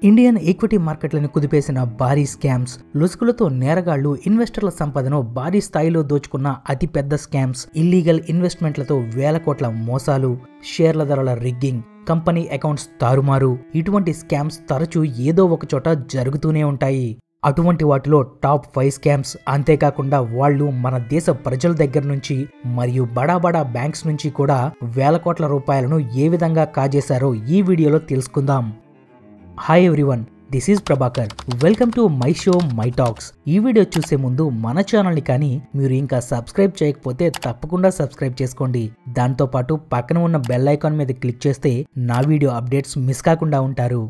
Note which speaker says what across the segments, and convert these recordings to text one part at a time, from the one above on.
Speaker 1: Indian equity మార్కెట్లను కుదిపేసిన భారీ scams లొసుకులతో నేరగాళ్లు ఇన్వెస్టర్ల సంపదను భారీ స్థాయిలో దోచుకున్న అతిపెద్ద స్కామ్స్ ఇల్లీగల్ ఇన్వెస్ట్మెంట్లతో వేల కోట్ల మోసాలు షేర్ల ధరల రిగ్గింగ్ కంపెనీ అకౌంట్స్ తారుమారు ఇటువంటి స్కామ్స్ తరచూ ఏదో ఒక చోట జరుగుతూనే ఉంటాయి అటువంటి వాటిలో టాప్ ఫైవ్ స్కామ్స్ అంతేకాకుండా వాళ్ళు మన దేశ ప్రజల దగ్గర నుంచి మరియు బడా బడా బ్యాంక్స్ నుంచి కూడా వేల కోట్ల రూపాయలను ఏ విధంగా కాజేశారో ఈ వీడియోలో తెలుసుకుందాం hi everyone this is Prabhakar welcome to my show my talks ఈ వీడియో చూసే ముందు మన ఛానల్ని కానీ మీరు ఇంకా సబ్స్క్రైబ్ చేయకపోతే తప్పకుండా సబ్స్క్రైబ్ చేసుకోండి దాంతోపాటు పక్కన ఉన్న బెల్ ఐకాన్ మీద క్లిక్ చేస్తే నా వీడియో అప్డేట్స్ మిస్ కాకుండా ఉంటారు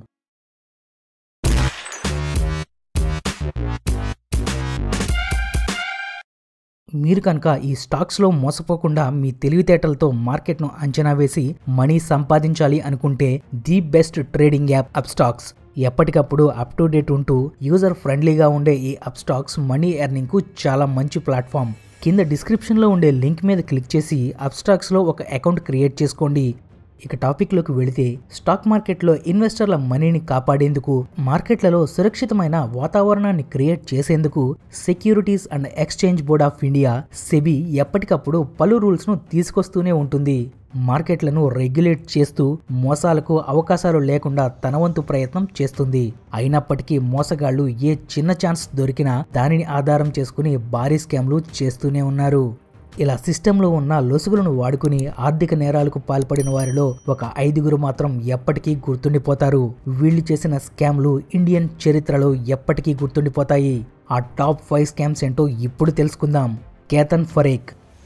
Speaker 1: మీరు కనుక ఈ స్టాక్స్లో మోసపోకుండా మీ తెలివితేటలతో మార్కెట్ను అంచనా వేసి మనీ సంపాదించాలి అనుకుంటే the best trading app Upstox ఎప్పటికప్పుడు అప్ టు డేట్ ఉంటూ యూజర్ ఫ్రెండ్లీగా ఉండే ఈ అప్స్టాక్స్ మనీ ఎర్నింగ్కు చాలా మంచి ప్లాట్ఫామ్ కింద డిస్క్రిప్షన్లో ఉండే లింక్ మీద క్లిక్ చేసి అప్స్టాక్స్లో ఒక అకౌంట్ క్రియేట్ చేసుకోండి ఇక టాపిక్లోకి వెళితే స్టాక్ మార్కెట్లో ఇన్వెస్టర్ల మనీని కాపాడేందుకు మార్కెట్లలో సురక్షితమైన వాతావరణాన్ని క్రియేట్ చేసేందుకు securities and exchange board of India SEBI ఎప్పటికప్పుడు పలు రూల్స్ను తీసుకొస్తూనే ఉంటుంది మార్కెట్లను రెగ్యులేట్ చేస్తూ మోసాలకు అవకాశాలు లేకుండా తన వంతు ప్రయత్నం చేస్తుంది అయినప్పటికీ మోసగాళ్లు ఏ చిన్న ఛాన్స్ దొరికినా దానిని ఆధారం చేసుకుని భారీ స్కామ్లు చేస్తూనే ఉన్నారు ఇలా సిస్టంలో ఉన్న లొసుగులను వాడుకుని ఆర్థిక నేరాలకు పాల్పడిన వారిలో ఒక ఐదుగురు మాత్రం ఎప్పటికీ గుర్తుండిపోతారు వీళ్ళు చేసిన స్కామ్లు ఇండియన్ చరిత్రలో ఎప్పటికీ గుర్తుండిపోతాయి ఆ టాప్ ఫైవ్ స్కామ్స్ ఏంటో ఇప్పుడు తెలుసుకుందాం కేతన్ ఫరేక్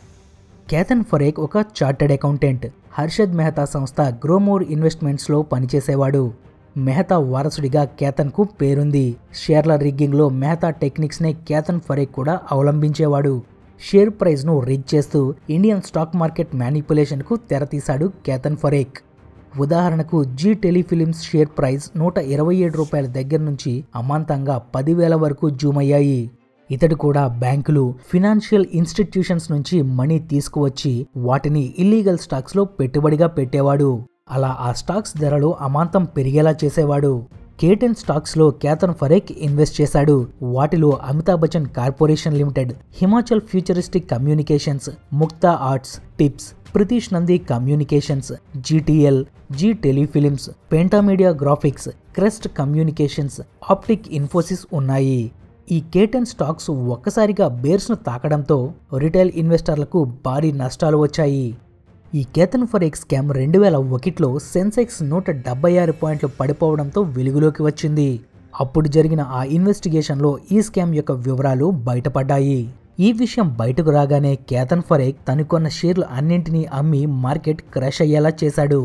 Speaker 1: కేతన్ ఫరేక్ ఒక చార్టెడ్ అకౌంటెంట్ హర్షద్ మెహతా సంస్థ గ్రోమోర్ ఇన్వెస్ట్మెంట్స్లో పనిచేసేవాడు మెహతా వారసుడిగా కేతన్కు పేరుంది షేర్ల రిగ్గింగ్లో మెహతా టెక్నిక్స్నే కేతన్ ఫరేక్ కూడా అవలంబించేవాడు షేర్ ప్రైజ్ను రిగ్ చేస్తూ ఇండియన్ స్టాక్ మార్కెట్ మ్యానిపులేషన్కు తెరతీశాడు కేతన్ ఫరేక్ ఉదాహరణకు జీ టెలిఫిలిమ్స్ షేర్ ప్రైస్ నూట ఇరవై ఏడు రూపాయల దగ్గర నుంచి అమాంతంగా పదివేల వరకు జూమ్ అయ్యాయి ఇతడు కూడా బ్యాంకులు ఫినాన్షియల్ ఇన్స్టిట్యూషన్స్ నుంచి మనీ తీసుకువచ్చి వాటిని ఇల్లీగల్ స్టాక్స్లో పెట్టుబడిగా పెట్టేవాడు అలా ఆ స్టాక్స్ ధరలు అమాంతం పెరిగేలా చేసేవాడు కేటెన్ స్టాక్స్లో కేతన్ ఫరేక్ ఇన్వెస్ట్ చేశాడు వాటిలో Amitabh Bachchan corporation limited Himachal futuristic communications Mukta arts tips Pritish Nandy communications GTL Zee telefilms Pentamedia graphics crest communications optic Infosys ఉన్నాయి ఈ కేటెన్ స్టాక్స్ ఒక్కసారిగా బేర్స్ను తాకడంతో రిటైల్ ఇన్వెస్టర్లకు భారీ నష్టాలు వచ్చాయి ఈ కేతన్ ఫరేక్ స్కామ్ రెండు వేల ఒకటిలో సెన్సెక్స్ నూట డెబ్బై ఆరు పాయింట్లు పడిపోవడంతో వెలుగులోకి వచ్చింది అప్పుడు జరిగిన ఆ ఇన్వెస్టిగేషన్లో ఈ స్కామ్ యొక్క వివరాలు బయటపడ్డాయి ఈ విషయం బయటకు రాగానే కేతన్ ఫరేక్ తను కొన్న షేర్లు అన్నింటినీ అమ్మి మార్కెట్ క్రష్ అయ్యేలా చేశాడు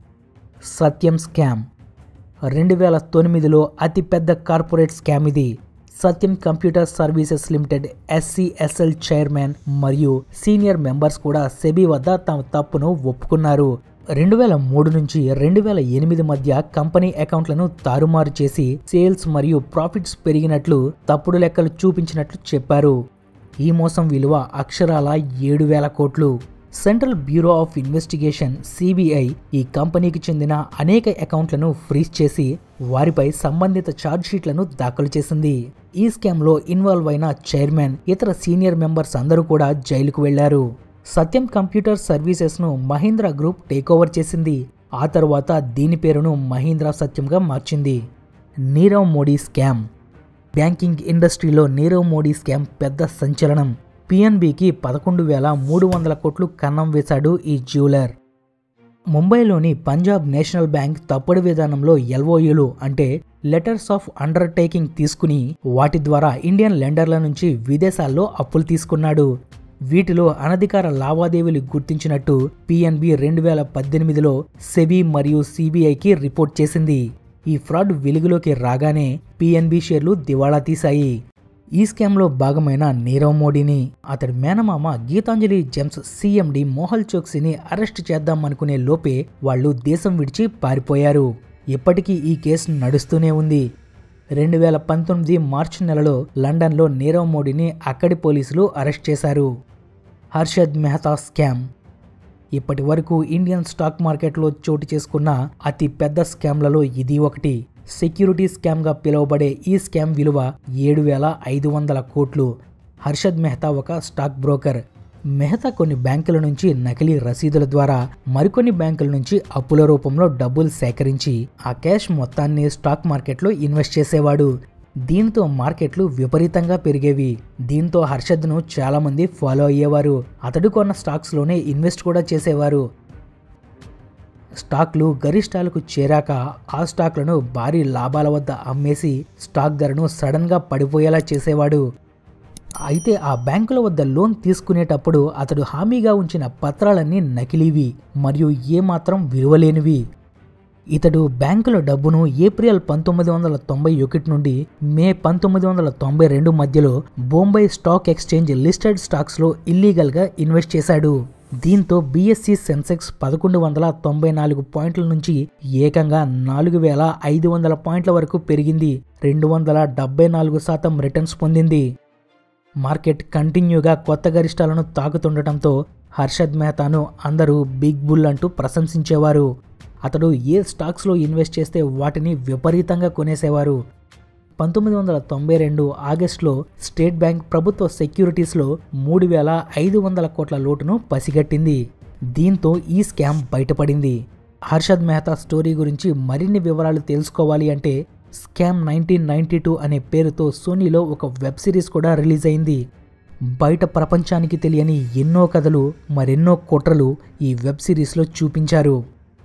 Speaker 1: సత్యం స్కామ్ రెండు వేల తొమ్మిదిలో అతిపెద్ద కార్పొరేట్ స్కామ్ ఇది Satyam computer services limited SCSL chairman మరియు సీనియర్ మెంబర్స్ కూడా సెబీ వద్ద తమ తప్పును ఒప్పుకున్నారు రెండు వేల మూడు నుంచి రెండు వేల ఎనిమిది మధ్య కంపెనీ అకౌంట్లను తారుమారు చేసి సేల్స్ మరియు ప్రాఫిట్స్ పెరిగినట్లు తప్పుడు లెక్కలు చూపించినట్లు చెప్పారు ఈ మోసం విలువ అక్షరాల ఏడు వేల కోట్లు central bureau of investigation CBI ఈ కంపెనీకి చెందిన అనేక అకౌంట్లను ఫ్రీజ్ చేసి వారిపై సంబంధిత ఛార్జ్ షీట్లను దాఖలు చేసింది ఈ స్కామ్లో ఇన్వాల్వ్ అయిన చైర్మన్ ఇతర సీనియర్ మెంబర్స్ అందరూ కూడా జైలుకు వెళ్లారు సత్యం కంప్యూటర్ సర్వీసెస్ను మహీంద్రా గ్రూప్ టేకోవర్ చేసింది ఆ తర్వాత దీని పేరును మహీంద్రా సత్యంగా మార్చింది నీరవ్ మోడీ స్కామ్ బ్యాంకింగ్ ఇండస్ట్రీలో నీరవ్ మోడీ స్కామ్ పెద్ద సంచలనం పిఎన్బికి పదకొండు వేల మూడు వందల కోట్లు కన్నం వేశాడు ఈ జ్యువెలర్ ముంబైలోని పంజాబ్ నేషనల్ బ్యాంక్ తప్పుడు విధానంలో ఎల్ఓయూలు అంటే లెటర్స్ ఆఫ్ అండర్టేకింగ్ తీసుకుని వాటి ద్వారా ఇండియన్ లెండర్ల నుంచి విదేశాల్లో అప్పులు తీసుకున్నాడు వీటిలో అనధికార లావాదేవీలు గుర్తించినట్టు పిఎన్బి రెండు వేల పద్దెనిమిదిలో సెబీ మరియు సిబిఐకి రిపోర్ట్ చేసింది ఈ ఫ్రాడ్ వెలుగులోకి రాగానే పిఎన్బి షేర్లు దివాళా తీశాయి ఈ స్కామ్లో భాగమైన నీరవ్ మోడీని అతడి మేనమామ గీతాంజలి జెమ్స్ సీఎండి మోహల్ చోక్సీని అరెస్ట్ చేద్దామనుకునే లోపే వాళ్ళు దేశం విడిచి పారిపోయారు ఇప్పటికీ ఈ కేసు నడుస్తూనే ఉంది రెండు వేల పంతొమ్మిది మార్చి నెలలో లండన్లో నీరవ్ మోడీని అక్కడి పోలీసులు అరెస్ట్ చేశారు హర్షద్ మెహతా స్కామ్ ఇప్పటి వరకు ఇండియన్ స్టాక్ మార్కెట్లో చోటు చేసుకున్న అతి పెద్ద స్కామ్లలో ఇది ఒకటి సెక్యూరిటీ స్కామ్గా పిలువబడే ఈ స్కామ్ విలువ ఏడు వేల ఐదు వందల కోట్లు హర్షద్ మెహతా ఒక స్టాక్ బ్రోకర్ మెహతా కొన్ని బ్యాంకుల నుంచి నకిలీ రసీదుల ద్వారా మరికొన్ని బ్యాంకుల నుంచి అప్పుల రూపంలో డబ్బులు సేకరించి ఆ క్యాష్ మొత్తాన్ని స్టాక్ మార్కెట్లో ఇన్వెస్ట్ చేసేవాడు దీంతో మార్కెట్లు విపరీతంగా పెరిగేవి దీంతో హర్షద్ను చాలామంది ఫాలో అయ్యేవారు అతడు కొన్న స్టాక్స్లోనే ఇన్వెస్ట్ కూడా చేసేవారు స్టాక్లు గరిష్టాలకు చేరాక ఆ స్టాక్లను భారీ లాభాల వద్ద అమ్మేసి స్టాక్ ధరను సడన్గా పడిపోయేలా చేసేవాడు అయితే ఆ బ్యాంకుల వద్ద లోన్ తీసుకునేటప్పుడు అతడు హామీగా ఉంచిన పత్రాలన్నీ నకిలీవి మరియు ఏమాత్రం విలువలేనివి ఇతడు బ్యాంకుల డబ్బును ఏప్రిల్ పంతొమ్మిది వందల తొంభై ఒకటి నుండి మే పంతొమ్మిది వందల తొంభై రెండు మధ్యలో బొంబై స్టాక్ ఎక్స్చేంజ్ లిస్టెడ్ స్టాక్స్లో ఇల్లీగల్గా ఇన్వెస్ట్ చేశాడు దీంతో బీఎస్సీ సెన్సెక్స్ పదకొండు వందల తొంభై నాలుగు పాయింట్ల నుంచి ఏకంగా నాలుగు వేల ఐదు వందల పాయింట్ల వరకు పెరిగింది రెండు వందల డెబ్బై నాలుగు శాతం రిటర్న్స్ పొందింది మార్కెట్ కంటిన్యూగా కొత్త గరిష్టాలను తాకుతుండటంతో హర్షద్ మెహతాను అందరూ బిగ్ బుల్ అంటూ ప్రశంసించేవారు అతడు ఏ స్టాక్స్లో ఇన్వెస్ట్ చేస్తే వాటిని విపరీతంగా కొనేసేవారు పంతొమ్మిది వందల తొంభై రెండు ఆగస్టులో స్టేట్ బ్యాంక్ ప్రభుత్వ సెక్యూరిటీస్లో మూడు వేల ఐదు వందల కోట్ల లోటును పసిగట్టింది దీంతో ఈ స్కామ్ బయటపడింది హర్షద్ మెహతా స్టోరీ గురించి మరిన్ని వివరాలు తెలుసుకోవాలి అంటే స్కామ్ నైన్టీన్ నైన్టీ టూ అనే పేరుతో సోనీలో ఒక వెబ్ సిరీస్ కూడా రిలీజ్ అయింది బయట ప్రపంచానికి తెలియని ఎన్నో కథలు మరెన్నో కుట్రలు ఈ వెబ్ సిరీస్లో చూపించారు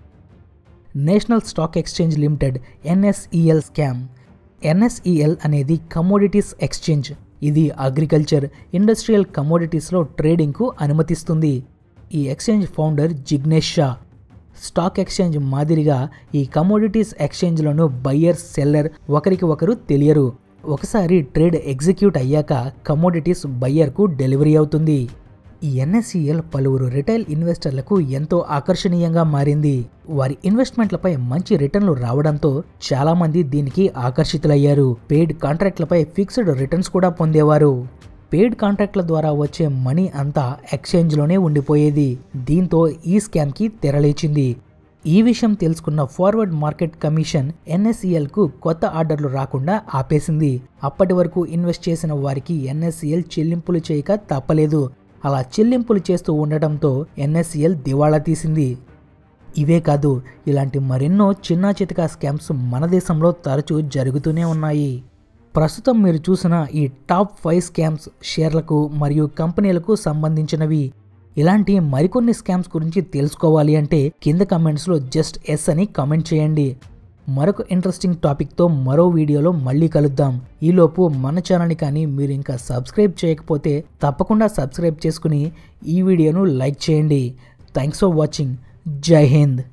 Speaker 1: national stock exchange limited NSEL scam NSEL అనేది కమోడిటీస్ ఎక్స్చేంజ్ ఇది అగ్రికల్చర్ ఇండస్ట్రియల్ కమోడిటీస్లో ట్రేడింగ్కు అనుమతిస్తుంది ఈ exchange founder Jignesh Shah stock exchange మాదిరిగా ఈ కమోడిటీస్ ఎక్స్చేంజ్లను బయ్యర్ సెల్లర్ ఒకరికి ఒకరు తెలియరు ఒకసారి ట్రేడ్ ఎగ్జిక్యూట్ అయ్యాక కమోడిటీస్ బయ్యర్కు డెలివరీ అవుతుంది ఈ ఎన్ఎస్ఈఎల్ పలువురు రిటైల్ ఇన్వెస్టర్లకు ఎంతో ఆకర్షణీయంగా మారింది వారి ఇన్వెస్ట్మెంట్లపై మంచి రిటర్న్లు రావడంతో చాలా మంది దీనికి ఆకర్షితులయ్యారు పెయిడ్ కాంట్రాక్ట్లపై ఫిక్స్డ్ రిటర్న్స్ కూడా పొందేవారు పెయిడ్ కాంట్రాక్ట్ల ద్వారా వచ్చే మనీ అంతా ఎక్స్చేంజ్లోనే ఉండిపోయేది దీంతో ఈ స్కామ్కి తెరలేచింది ఈ విషయం తెలుసుకున్న ఫార్వర్డ్ మార్కెట్ కమిషన్ ఎన్ఎస్ఈఎల్కు కొత్త ఆర్డర్లు రాకుండా ఆపేసింది అప్పటి వరకు ఇన్వెస్ట్ చేసిన వారికి ఎన్ఎస్ఈఎల్ చెల్లింపులు చేయక తప్పలేదు అలా చెల్లింపులు చేస్తూ ఉండటంతో ఎన్ఎస్ఈఎల్ దివాళా తీసింది ఇవే కాదు ఇలాంటి మరెన్నో చిన్నా చితకా స్కామ్స్ మన దేశంలో తరచూ జరుగుతూనే ఉన్నాయి ప్రస్తుతం మీరు చూసిన ఈ టాప్ ఫైవ్ స్కామ్స్ షేర్లకు మరియు కంపెనీలకు సంబంధించినవి ఇలాంటి మరికొన్ని స్కామ్స్ గురించి తెలుసుకోవాలి అంటే కింద కమెంట్స్లో జస్ట్ ఎస్ అని కామెంట్ చేయండి మరొక ఇంట్రెస్టింగ్ టాపిక్తో మరో వీడియోలో మళ్ళీ కలుద్దాం ఈలోపు మన ఛానల్ని కానీ మీరు ఇంకా సబ్స్క్రైబ్ చేయకపోతే తప్పకుండా సబ్స్క్రైబ్ చేసుకుని ఈ వీడియోను లైక్ చేయండి థ్యాంక్స్ ఫర్ వాచింగ్ జై హింద్